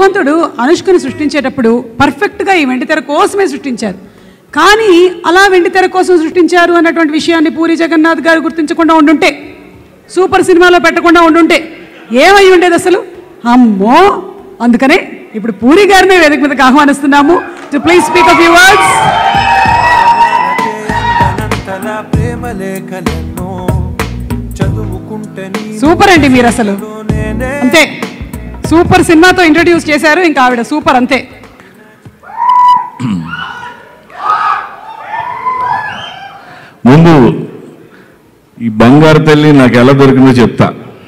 భగవంతుడు అనుష్కని సృష్టించేటప్పుడు పర్ఫెక్ట్గా ఈ వెండితెర కోసమే సృష్టించారు కానీ అలా వెండితెర కోసం సృష్టించారు అన్నటువంటి విషయాన్ని పూరి జగన్నాథ్ గారు గుర్తించకుండా ఉండుంటే సూపర్ సినిమాలో పెట్టకుండా ఉండుంటే ఏమై ఉండేది అసలు అమ్మో అందుకనే ఇప్పుడు పూరి గారిని వేదిక మీదకి ఆహ్వానిస్తున్నాము to please speak a few words అనంతల ప్రేమ లేఖలెన్నో చదువుకుంటే నీ సూపర్ అండి మీరు అసలు నేనే అంతే సూపర్ సినిమాతో ఇంట్రడ్యూస్ చేశారు ఇంకా ఆవిడ సూపర్ అంతే ముందు ఈ బంగారు తల్లి నాకు ఎలా దొరికిందో చెప్తా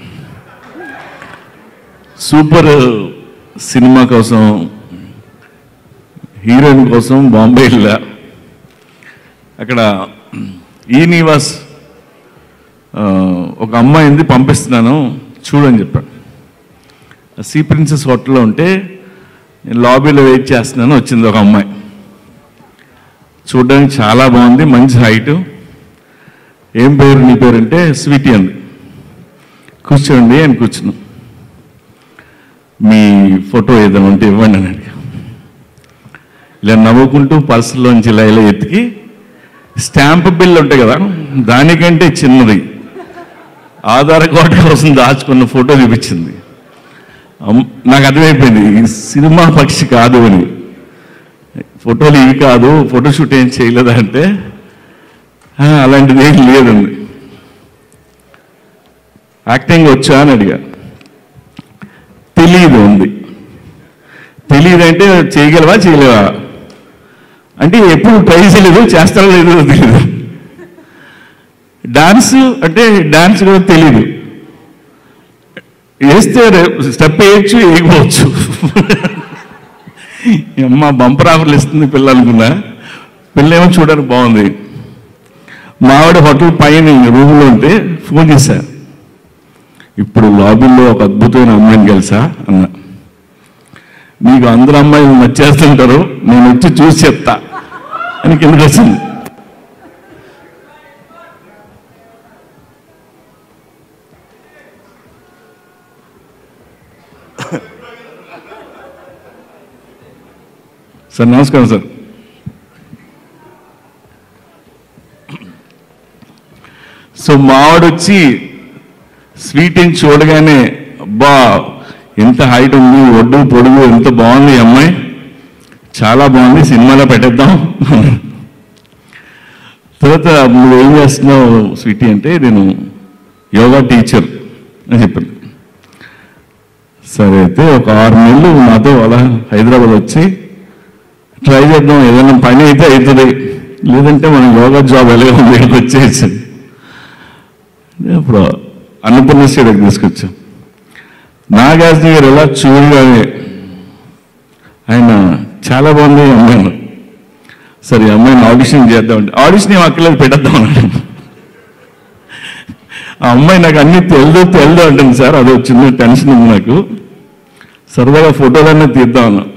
సూపర్ సినిమా కోసం హీరోయిన్ కోసం బాంబే వెళ్ళా అక్కడ ఈ నివాస్ ఆ, ఒక అమ్మాయింది పంపిస్తున్నాను చూడని చెప్పాను సీ ప్రిన్సెస్ హోటల్లో ఉంటే నేను లాబీలో వెయిట్ చేస్తున్నాను వచ్చింది ఒక అమ్మాయి చూడడానికి చాలా బాగుంది మంచి హైటు ఏం పేరు నీ పేరు అంటే స్వీటీ అంది కూర్చోండి అని కూర్చున్నాం మీ ఫోటో ఏదైనా ఉంటే ఇవ్వండి అని అడిగా ఇలా నవ్వుకుంటూ పర్సులోంచి ఇలా ఇలా ఎత్తికి స్టాంప్ బిల్ ఉంటాయి కదా దానికంటే చిన్నది ఆధార్ కార్డు కోసం దాచుకున్న ఫోటో చూపించింది అమ్- నాకు అర్థమైపోయింది ఈ సినిమా పక్షి కాదు అని ఫోటోలు ఇవి కాదు ఫోటోషూట్ ఏం చేయలేదా అంటే "ఆ, అలాంటిది ఏం లేదండి యాక్టింగ్ వచ్చా అని అడిగా తెలియదు ఉంది తెలియదు అంటే చేయగలవా చేయలేవా అంటే ఎప్పుడు ట్రై చేయలేదు చేస్తారో లేదో తెలియదు డాన్స్ అంటే డాన్స్ కూడా తెలియదు వేస్తే స్టెప్ వేయచ్చు వేయకపోవచ్చు ఈ అమ్మ బంపర్ ఆఫర్లు ఇస్తుంది పిల్ల అనుకున్నా పిల్ల ఏమో చూడడానికి బాగుంది మావిడ హోటల్ పైన రూమ్లో ఉంటే ఫోన్ చేశా ఇప్పుడు లాబీలో ఒక అద్భుతమైన అమ్మాయిని కలిసా అన్న మీకు అందరు అమ్మాయిలు నచ్చేస్తుంటారు నేను వచ్చి చూసి చెప్తా అని కిందకి వచ్చింది సార్ నమస్కారం సార్ సో మావాడొచ్చి స్వీట్ని చూడగానే అబ్బా ఎంత హైట్ ఉంది ఒడ్డు పొడుగు ఎంత బాగుంది ఈ అమ్మాయి చాలా బాగుంది సినిమాలో పెట్టేద్దాం తర్వాత నువ్వు ఏం చేస్తున్నావు స్వీటీ అంటే నేను యోగా టీచర్ అని చెప్పాను సరే అయితే ఒక ఆరు నెలలు నాతో అలా హైదరాబాద్ వచ్చి ట్రై చేద్దాం ఏదైనా పని అయితే అవుతుంది లేదంటే మనం యోగా జాబ్ ఎలా ఉంది ఇక్కడికి వచ్చేసి అప్పుడు అన్నపూర్ణ స్టేడియం తీసుకొచ్చాం నాగార్జున గారు ఎలా చూడగానే ఆయన చాలా బాగుంది ఈ అమ్మాయి అన్నారు. సరే ఈ అమ్మాయిని ఆడిషన్ చేద్దామంటే ఆడిషన్ ఏం అక్కర్లేదు పెట్టేద్దాం అన్నాడు ఆ అమ్మాయి నాకు అన్ని తెలుదు తెలుదు అంటుంది సార్ అదో చిన్న టెన్షన్ ఉంది నాకు సరదాగా ఫోటోలన్నీ తీద్దాం అన్నా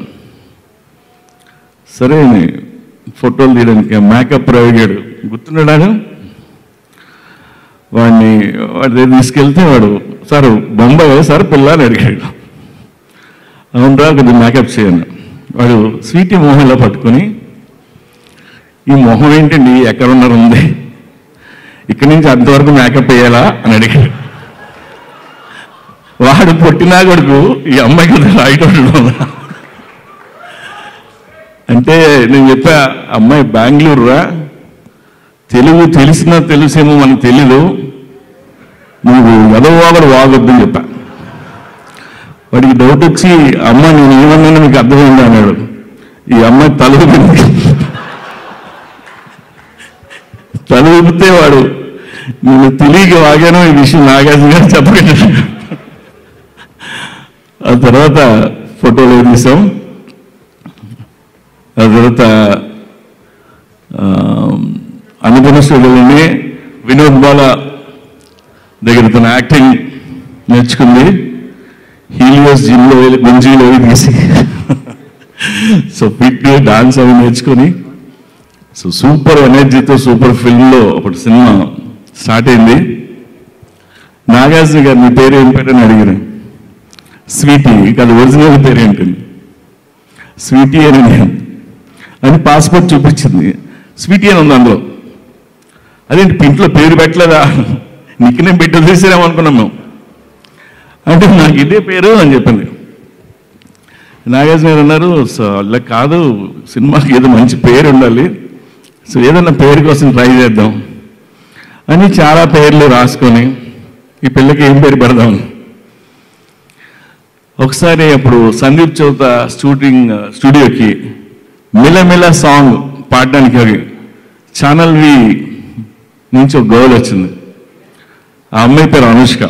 సరే ఫోటోలు తీయడానికి మేకప్ అడిగాడు గుర్తున్నాడు వాడిని వాడి దగ్గర తీసుకెళ్తే వాడు సార్ బొంబాయి సార్ పిల్ల అని అడిగాడు అవునరా కొద్దిగా మేకప్ చేయను వాడు స్వీటీ మొహంలో పట్టుకొని ఈ మొహం ఏంటండి ఎక్కడ ఉన్నారు ఉంది ఇక్కడి నుంచి అంతవరకు మేకప్ వేయాలా అని అడిగాడు వాడు పుట్టినా కొడుకు ఈ అమ్మాయి కదా రైట్ ఉండడం అంటే నేను చెప్పా అమ్మాయి బెంగళూరు రా తెలుగు తెలిసినా తెలుసేమో మనకు తెలీదు నువ్వు ఎదవాగడు వాగొద్దు అని చెప్పా వాడికి డౌట్ వచ్చి అమ్మ నేను ఏమన్నా మీకు అర్థమైంది అన్నాడు ఈ అమ్మాయి తల ఊపింది తల ఊపితే వాడు నేను తెలియక వాగాను ఈ విషయం నాగార్జున గారు చెప్పకండి ఆ తర్వాత ఫోటోలు తీసాం ఆ తర్వాత ఆ, అనుపమ స్టూడియోలోనే వినోద్ బాల దగ్గర తన యాక్టింగ్ నేర్చుకుంది హీలియోస్ జిమ్లో వెళ్ళి గుంజీలో వెళ్ళి తీసి సో ఫిట్ డాన్స్ అవి నేర్చుకొని సో సూపర్ ఎనర్జీతో సూపర్ ఫిల్మ్లో అప్పుడు సినిమా స్టార్ట్ అయింది నాగార్జున గారు మీ పేరు ఏం పేరు అని అడిగారు స్వీటీ కాదు ఒరిజినల్ పేరు ఏంటండి స్వీటీ అని నేను అని పాస్పోర్ట్ చూపించింది స్వీటీ అని ఉంది అందులో అదేంటి ఇంట్లో పేరు పెట్టలేదా నిక్ నేను పెట్టి వదిలేసారేమో అనుకున్నాం మేము అంటే నాకు ఇదే పేరు అని చెప్పింది నాగార్జున గారు అన్నారు సో అలా కాదు సినిమాకి ఏదో మంచి పేరు ఉండాలి సో ఏదన్నా పేరు కోసం ట్రై చేద్దాం అని చాలా పేర్లు రాసుకొని ఈ పిల్లకి ఏం పేరు పెడదాం ఒకసారి అప్పుడు సందీప్ చౌత షూటింగ్ స్టూడియోకి మిలమిల సాంగ్ పాడడానికి అవి ఛానల్ వి నుంచి ఒక గర్ల్ వచ్చింది ఆ అమ్మాయి పేరు అనుష్క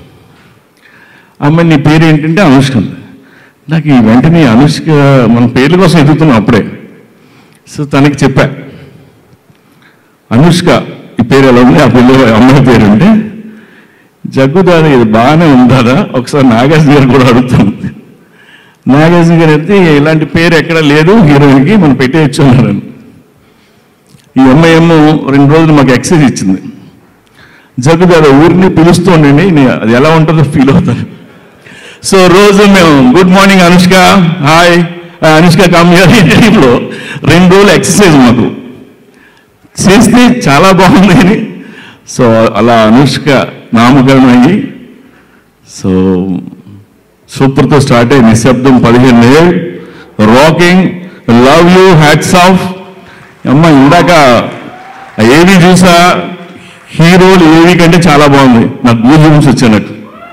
ఆ అమ్మాయి నీ పేరు ఏంటంటే అనుష్క ఉంది. నాకు ఈ వెంటనే అనుష్క మన పేర్ల కోసం ఎదుగుతున్నాం అప్పుడే సో తనకి చెప్పా అనుష్క ఈ పేరు ఎలా ఉంది ఆ పిల్ల అమ్మాయి పేరు అంటే జగ్గుదాదా ఇది బాగానే ఉందాదా ఒకసారి నాగార్జున గారు కూడా అడుగుతాను నాగార్జున గారు అయితే ఇలాంటి పేరు ఎక్కడ లేదు హీరోయిన్కి మనం పెట్టేయచ్చు అన్నారని ఈ అమ్మాయి ఏమో రెండు రోజులు మాకు ఎక్సైజ్ ఇచ్చింది జగ్గుదాదా ఊరిని పిలుస్తూ ఉండండి నేను అది ఎలా ఉంటుందో ఫీల్ అవుతాను సో రోజు మేము good morning Anushka hi Anushka కామ్యారి టైంలో రెండు రోజులు ఎక్సర్సైజ్ మాకు చేస్తే చాలా బాగుంది అని సో అలా అనుష్క నామకరణం అయ్యి సో సూపర్తో స్టార్ట్ అయ్యి నిశ్శబ్దం పదిహేను ఏళ్ళు rocking love you hats off అమ్మ ఇందాక ఏవి చూసా హీరోలు ఏవి కంటే చాలా బాగుంది నాకు గూజుమ్స్ వచ్చినట్టు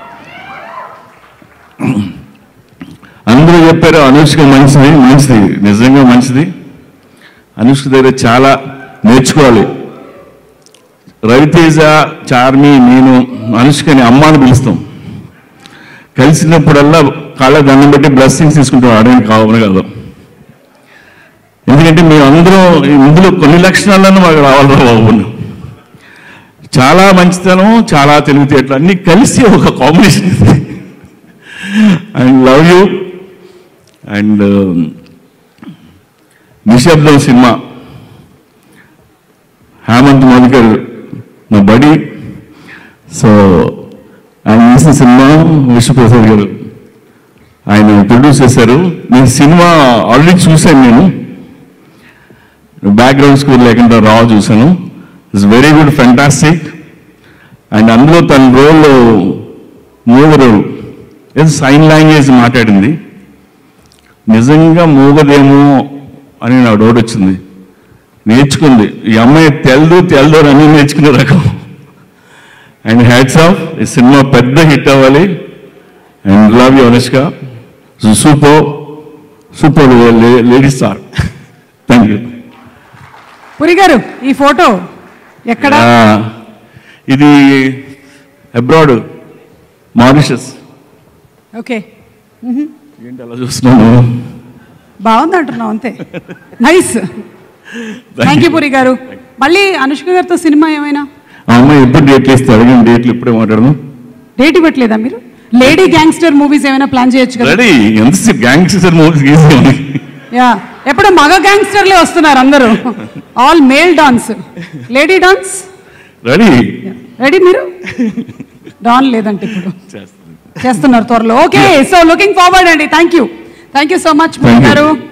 అందరూ చెప్పారు అనుష్క మంచిది మంచిది నిజంగా మంచిది అనుష్క దగ్గర చాలా నేర్చుకోవాలి రవితేజ చార్మి నేను అనుష్కని అమ్మ అని పిలుస్తాం కలిసినప్పుడల్లా కాళ్ళ దండం పెట్టి బ్లెస్సింగ్స్ తీసుకుంటాం ఆడడానికి కావాలి కాదు ఎందుకంటే మేము అందరం ఇందులో కొన్ని లక్షణాలను మాకు రావాలిరా బాబు చాలా మంచితనం చాలా తెలివితేటలు అన్నీ కలిసి ఒక combination and love you and Nishabdham cinema Hemant Madhukar నా బడి సో ఆయన చేసిన సినిమా విష్ణుప్రసాద్ గారు ఆయన ప్రొడ్యూస్ చేశారు నేను సినిమా ఆల్రెడీ చూశాను నేను బ్యాక్గ్రౌండ్ స్కూల్ లేకుండా రా చూశాను it's very good fantastic and అందులో తన రోల్ మూవరు ఏదో సైన్ లాంగ్వేజ్ మాట్లాడింది నిజంగా మూగదేమో అని నా డౌట్ వచ్చింది నేర్చుకుంది ఈ అమ్మాయి తెల్దు తెల్దు అని అన్నీ నేర్చుకునే రకం అండ్ హ్యాట్స్ ఆఫ్ ఈ సినిమా పెద్ద హిట్ అవ్వాలి and love you Anushka super super ladies star thank you Puri garu ఈ ఫోటో ఎక్కడ ఇది అబ్రాడ్ మారిషస్ ఓకే ఏంటి అలా చూస్తున్నాను బాగుంది అంటున్నాం అంతే నైస్ థ్యాంక్ యూ పురి గారు మళ్ళీ అనుష్క గారితో సినిమా ఏమైనా ఆ అమ్మాయి ఎప్పుడు డేట్లు ఇస్తే అడిగిన డేట్లు ఇప్పుడే మాట్లాడదాం డేట్ ఇవ్వట్లేదా మీరు లేడీ గ్యాంగ్స్టర్ మూవీస్ ఏమైనా ప్లాన్ చేయొచ్చు కదా రెడీ ఎంత గ్యాంగ్స్టర్ మూవీస్ గీసాము యా ఎప్పుడు మగ గ్యాంగ్స్టర్లే వస్తున్నారు అందరూ all male dance lady dance ready ready మీరు డాన్ లేదంటే ఇప్పుడు చేస్తాను చేస్తున్నారు త్వరలో ఓకే సో లుకింగ్ ఫార్వర్డ్ అండి thank you thank you so much Thank you. గారు